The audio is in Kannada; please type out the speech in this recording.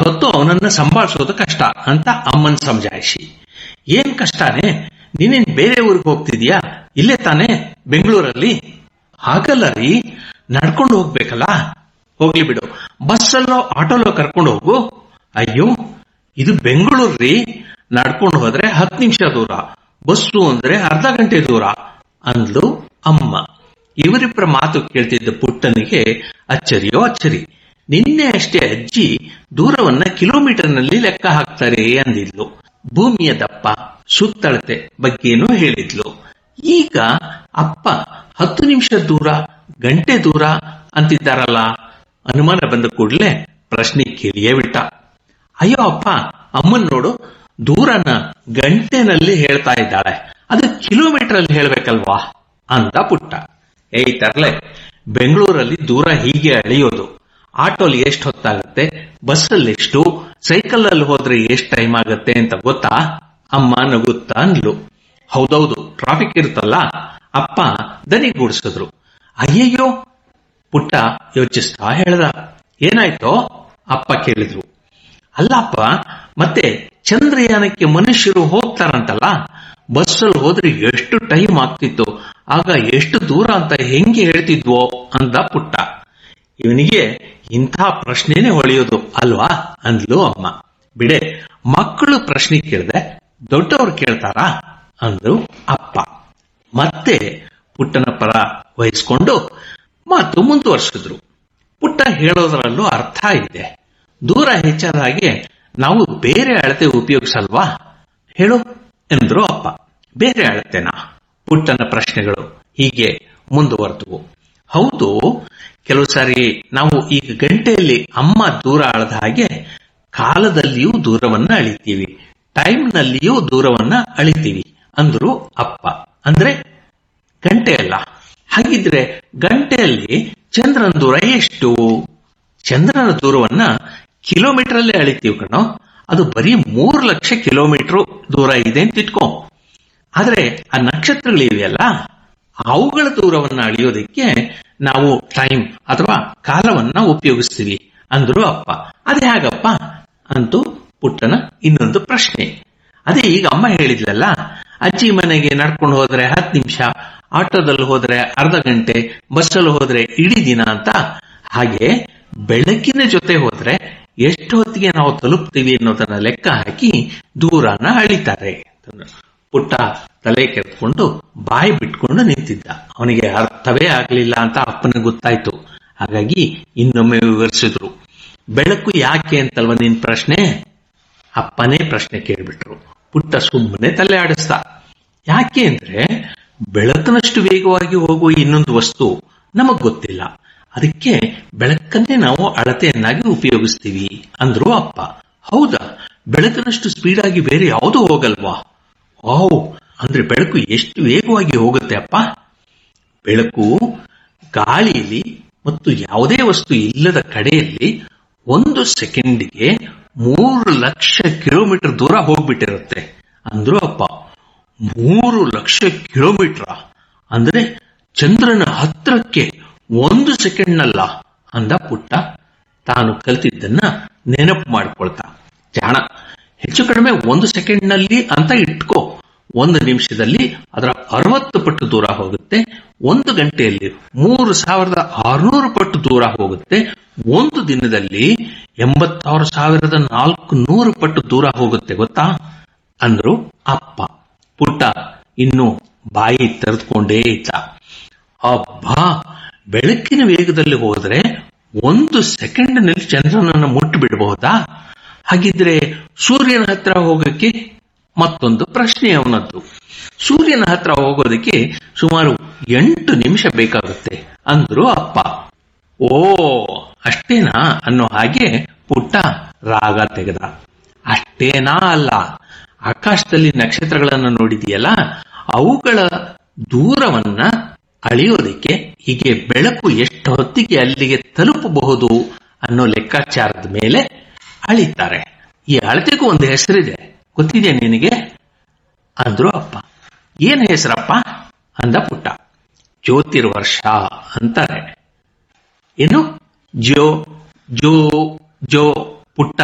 ಹೊತ್ತು ಅವನನ್ನ ಸಂಭಾಳಿಸೋದು ಕಷ್ಟ ಅಂತ ಅಮ್ಮನ್ ಸಮಜಾಯಿಸಿ ಏನ್ ಕಷ್ಟನೇ ನೀನೇನ್ ಬೇರೆ ಊರಿಗೆ ಹೋಗ್ತಿದ್ಯಾ ಇಲ್ಲೇ ತಾನೇ ಬೆಂಗಳೂರಲ್ಲಿ ಹಾಗಲ್ಲ ರೀ ನಡ್ಕೊಂಡು ಹೋಗ್ಬೇಕಲ್ಲ ಹೋಗ್ಲಿ ಬಿಡು ಬಸ್ಸಲ್ಲೋ ಆಟೋಲೋ ಕರ್ಕೊಂಡು ಹೋಗು ಅಯ್ಯೋ ಇದು ಬೆಂಗಳೂರು ರೀ ನಡ್ಕೊಂಡು ಹೋದ್ರೆ ಹತ್ತು ನಿಮಿಷ ದೂರ ಬಸ್ಸು ಅಂದ್ರೆ ಅರ್ಧ ಗಂಟೆ ದೂರ ಅಂದ್ಲು ಅಮ್ಮ ಇವರಿಬ್ಬರ ಮಾತು ಕೇಳ್ತಿದ್ದ ಪುಟ್ಟನಿಗೆ ಅಚ್ಚರಿಯೋ ಅಚ್ಚರಿ ನಿನ್ನೆ ಅಷ್ಟೇ ಅಜ್ಜಿ ದೂರವನ್ನ ಕಿಲೋಮೀಟರ್ನಲ್ಲಿ ಲೆಕ್ಕ ಹಾಕ್ತಾರೆ ಅಂದಿದ್ಲು ಭೂಮಿಯ ದಪ್ಪ ಸುತ್ತಳತೆ ಬಗ್ಗೆನೂ ಹೇಳಿದ್ಲು ಈಗ ಅಪ್ಪ ಹತ್ತು ನಿಮಿಷ ದೂರ ಗಂಟೆ ದೂರ ಅಂತಿದ್ದಾರಲ್ಲ ಅನುಮಾನ ಬಂದ ಕೂಡಲೇ ಪ್ರಶ್ನೆ ಕೇಳಿಯೇ ಬಿಟ್ಟ ಅಯ್ಯೋ ಅಪ್ಪ ಅಮ್ಮನ್ ನೋಡು ದೂರನ ಗಂಟೆನಲ್ಲಿ ಹೇಳ್ತಾ ಇದ್ದಾಳೆ ಅದು ಕಿಲೋಮೀಟರ್ ಅಲ್ಲಿ ಹೇಳ್ಬೇಕಲ್ವಾ ಅಂದ ಪುಟ್ಟ ಏಯ್ ತರ್ಲೆ ಬೆಂಗಳೂರಲ್ಲಿ ದೂರ ಹೀಗೆ ಅಳೆಯೋದು ಆಟೋಲಿ ಎಷ್ಟು ಹೊತ್ತಾಗುತ್ತೆ ಬಸ್ಸಲ್ಲಿ ಎಷ್ಟು ಸೈಕಲ್ ಅಲ್ಲಿ ಹೋದ್ರೆ ಎಷ್ಟು ಟೈಮ್ ಆಗುತ್ತೆ ಅಂತ ಗೊತ್ತಾ ಅಮ್ಮ ನಗುತ್ತಾ ಅಂದ್ಲು ಹೌದೌದು ಟ್ರಾಫಿಕ್ ಇರುತ್ತಲ್ಲ ಅಪ್ಪ ದನಿಗೂಡಿಸಿದ್ರು ಅಯ್ಯಯ್ಯೋ ಪುಟ್ಟ ಯೋಚಿಸ್ತಾ ಹೇಳ್ದ ಏನಾಯ್ತೋ ಅಪ್ಪ ಕೇಳಿದ್ರು ಅಲ್ಲಪ್ಪ ಮತ್ತೆ ಚಂದ್ರಯಾನಕ್ಕೆ ಮನುಷ್ಯರು ಹೋಗ್ತಾರಂತಲ್ಲ ಬಸ್ಸಲ್ಲಿ ಹೋದ್ರೆ ಎಷ್ಟು ಟೈಮ್ ಆಗ್ತಿತ್ತು ಆಗ ಎಷ್ಟು ದೂರ ಅಂತ ಹೆಂಗೆ ಹೇಳ್ತಿದ್ವೋ ಅಂದ ಪುಟ್ಟ ಇವನಿಗೆ ಇಂಥ ಪ್ರಶ್ನೆನೇ ಹೊಳೆಯೋದು ಅಲ್ವಾ ಅಂದ್ಲು ಅಮ್ಮ ಬಿಡೆ ಮಕ್ಕಳು ಪ್ರಶ್ನೆ ಕೇಳಿದೆ ದೊಡ್ಡವರು ಕೇಳ್ತಾರಾ ಅಂದ್ರು ಅಪ್ಪ ಮತ್ತೆ ಪುಟ್ಟನ ಪರ ವಹಿಸ್ಕೊಂಡು ಮಾತು ಮುಂದುವರಿಸಿದ್ರು ಪುಟ್ಟ ಹೇಳೋದ್ರಲ್ಲೂ ಅರ್ಥ ಇದೆ ದೂರ ಹೆಚ್ಚಾದ ಹಾಗೆ ನಾವು ಬೇರೆ ಅಳತೆ ಉಪಯೋಗಿಸಲ್ವಾ ಹೇಳು ಎಂದ್ರು ಅಪ್ಪ ಬೇರೆ ಅಳತೆನಾ ಪುಟ್ಟನ ಪ್ರಶ್ನೆಗಳು ಹೀಗೆ ಮುಂದುವರೆದವು ಹೌದು ಕೆಲವು ಸಾರಿ ನಾವು ಈಗ ಗಂಟೆಯಲ್ಲಿ ಅಮ್ಮ ದೂರ ಅಳದ ಹಾಗೆ ಕಾಲದಲ್ಲಿಯೂ ದೂರವನ್ನ ಅಳಿತೀವಿ ಟೈಮ್ನಲ್ಲಿಯೂ ದೂರವನ್ನ ಅಳಿತೀವಿ ಅಂದ್ರು ಅಪ್ಪ ಅಂದ್ರೆ ಗಂಟೆ ಅಲ್ಲ ಹಾಗಿದ್ರೆ ಗಂಟೆಯಲ್ಲಿ ಚಂದ್ರನ ದೂರ ಎಷ್ಟು ಚಂದ್ರನ ದೂರವನ್ನ ಕಿಲೋಮೀಟರ್ ಅಲ್ಲೇ ಅಳಿತೀವಿ ಕಣೋ ಅದು ಬರೀ ಮೂರು ಲಕ್ಷ ಕಿಲೋಮೀಟರ್ ದೂರ ಇದೆ ಅಂತ ಇಟ್ಕೋ ಆದ್ರೆ ಆ ನಕ್ಷತ್ರಗಳಿವೆಯಲ್ಲ ಅವುಗಳ ದೂರವನ್ನ ಅಳಿಯೋದಕ್ಕೆ ನಾವು ಟೈಮ್ ಅಥವಾ ಕಾಲವನ್ನ ಉಪಯೋಗಿಸ್ತೀವಿ ಅಂದ್ರು ಅಪ್ಪ ಅದೇ ಹಾಗಪ್ಪ ಅಂತೂ ಪುಟ್ಟನ ಇನ್ನೊಂದು ಪ್ರಶ್ನೆ ಅದೇ ಈಗ ಅಮ್ಮ ಹೇಳಿದ್ಲಲ್ಲ ಅಜ್ಜಿ ಮನೆಗೆ ನಡ್ಕೊಂಡು ಹೋದ್ರೆ ಹತ್ತು ನಿಮಿಷ ಆಟೋದಲ್ಲಿ ಹೋದ್ರೆ ಅರ್ಧ ಗಂಟೆ ಬಸ್ಸಲ್ಲಿ ಹೋದ್ರೆ ಇಡೀ ದಿನ ಅಂತ ಹಾಗೆ ಬೆಳಕಿನ ಜೊತೆ ಹೋದ್ರೆ ಎಷ್ಟು ಹೊತ್ತಿಗೆ ನಾವು ತಲುಪ್ತೀವಿ ಅನ್ನೋದನ್ನ ಲೆಕ್ಕ ಹಾಕಿ ದೂರನ ಅಳಿತಾರೆ ಪುಟ್ಟ ತಲೆ ಕೆರೆದುಕೊಂಡು ಬಾಯಿ ಬಿಟ್ಕೊಂಡು ನಿಂತಿದ್ದ ಅವನಿಗೆ ಅರ್ಥವೇ ಆಗ್ಲಿಲ್ಲ ಅಂತ ಅಪ್ಪನಿಗೆ ಗೊತ್ತಾಯ್ತು ಹಾಗಾಗಿ ಇನ್ನೊಮ್ಮೆ ವಿವರಿಸಿದ್ರು ಬೆಳಕು ಯಾಕೆ ಅಂತಲ್ವ ನಿನ್ ಪ್ರಶ್ನೆ ಅಪ್ಪನೇ ಪ್ರಶ್ನೆ ಕೇಳ್ಬಿಟ್ರು ಪುಟ್ಟ ಸುಮ್ಮನೆ ತಲೆ ಆಡಿಸ್ದ ಯಾಕೆ ಅಂದ್ರೆ ಬೆಳಕಿನಷ್ಟು ವೇಗವಾಗಿ ಹೋಗುವ ಇನ್ನೊಂದು ವಸ್ತು ನಮಗ್ ಗೊತ್ತಿಲ್ಲ ಅದಕ್ಕೆ ಬೆಳಕನ್ನೇ ನಾವು ಅಳತೆಯನ್ನಾಗಿ ಉಪಯೋಗಿಸ್ತೀವಿ ಅಂದ್ರು ಅಪ್ಪ ಹೌದಾ ಬೆಳಕಿನಷ್ಟು ಸ್ಪೀಡಾಗಿ ಬೇರೆ ಯಾವುದೂ ಹೋಗಲ್ವಾ ಓ ಅಂದ್ರೆ ಬೆಳಕು ಎಷ್ಟು ವೇಗವಾಗಿ ಹೋಗುತ್ತೆ ಅಪ್ಪ ಬೆಳಕು ಗಾಳಿಯಲ್ಲಿ ಮತ್ತು ಯಾವುದೇ ವಸ್ತು ಇಲ್ಲದ ಕಡೆಯಲ್ಲಿ ಒಂದು ಸೆಕೆಂಡ್ಗೆ ಮೂರು ಲಕ್ಷ ಕಿಲೋಮೀಟರ್ ದೂರ ಹೋಗ್ಬಿಟ್ಟಿರುತ್ತೆ ಅಂದ್ರು ಅಪ್ಪ ಮೂರು ಲಕ್ಷ ಕಿಲೋಮೀಟರ್ ಅಂದ್ರೆ ಚಂದ್ರನ ಹತ್ರಕ್ಕೆ ಒಂದು ಸೆಕೆಂಡ್ನಲ್ಲ ಅಂದ ಪುಟ್ಟ ತಾನು ಕಲ್ತಿದ್ದನ್ನ ನೆನಪು ಮಾಡ್ಕೊಳ್ತಾ ಜಾಣ ಹೆಚ್ಚು ಕಡಿಮೆ ಒಂದು ಸೆಕೆಂಡ್ನಲ್ಲಿ ಅಂತ ಇಟ್ಕೋ ಒಂದು ನಿಮಿಷದಲ್ಲಿ ಅದರ ಅರವತ್ತು ಪಟ್ಟು ದೂರ ಹೋಗುತ್ತೆ ಒಂದು ಗಂಟೆಯಲ್ಲಿ ಮೂರು ಸಾವಿರದ ಆರುನೂರು ಪಟ್ಟು ದೂರ ಹೋಗುತ್ತೆ ಒಂದು ದಿನದಲ್ಲಿ ಎಂಬತ್ತಾರು ಸಾವಿರದ ನಾಲ್ಕು ನೂರು ಪಟ್ಟು ದೂರ ಹೋಗುತ್ತೆ ಗೊತ್ತಾ ಅಂದ್ರು ಅಪ್ಪ ಪುಟ್ಟ ಇನ್ನು ಬಾಯಿ ತೆರೆದುಕೊಂಡೇ ಇದ್ದ ಅಬ್ಬಾ ಬೆಳಕಿನ ವೇಗದಲ್ಲಿ ಹೋದ್ರೆ ಒಂದು ಸೆಕೆಂಡ್ನಲ್ಲಿ ಚಂದ್ರನನ್ನು ಮುಟ್ಟು ಬಿಡಬಹುದಾ ಹಾಗಿದ್ರೆ ಸೂರ್ಯನ ಹತ್ರ ಹೋಗಕ್ಕೆ ಮತ್ತೊಂದು ಪ್ರಶ್ನೆ ಅವನದ್ದು ಸೂರ್ಯನ ಹತ್ರ ಹೋಗೋದಕ್ಕೆ ಸುಮಾರು ಎಂಟು ನಿಮಿಷ ಬೇಕಾಗುತ್ತೆ ಅಂದ್ರು ಅಪ್ಪ ಓ ಅಷ್ಟೇನಾ ಅನ್ನೋ ಹಾಗೆ ಪುಟ್ಟ ರಾಗ ತೆಗೆದ ಅಷ್ಟೇನಾ ಅಲ್ಲ ಆಕಾಶದಲ್ಲಿ ನಕ್ಷತ್ರಗಳನ್ನು ನೋಡಿದೆಯಲ್ಲ ಅವುಗಳ ದೂರವನ್ನ ಅಳಿಯೋದಕ್ಕೆ ಹೀಗೆ ಬೆಳಕು ಎಷ್ಟು ಹೊತ್ತಿಗೆ ಅಲ್ಲಿಗೆ ತಲುಪಬಹುದು ಅನ್ನೋ ಲೆಕ್ಕಾಚಾರದ ಮೇಲೆ ಅಳಿತಾರೆ ಈ ಅಳತೆಗೂ ಒಂದು ಹೆಸರಿದೆ ಗೊತ್ತಿದೆಯಾ ನಿನಗೆ ಅಂದ್ರು ಅಪ್ಪ ಏನ್ ಹೆಸರಪ್ಪ ಅಂದ ಪುಟ್ಟ ಜ್ಯೋತಿರ್ವರ್ಷ ಅಂತಾರೆ ಏನು ಜೋ ಜೋ ಜೋ ಪುಟ್ಟ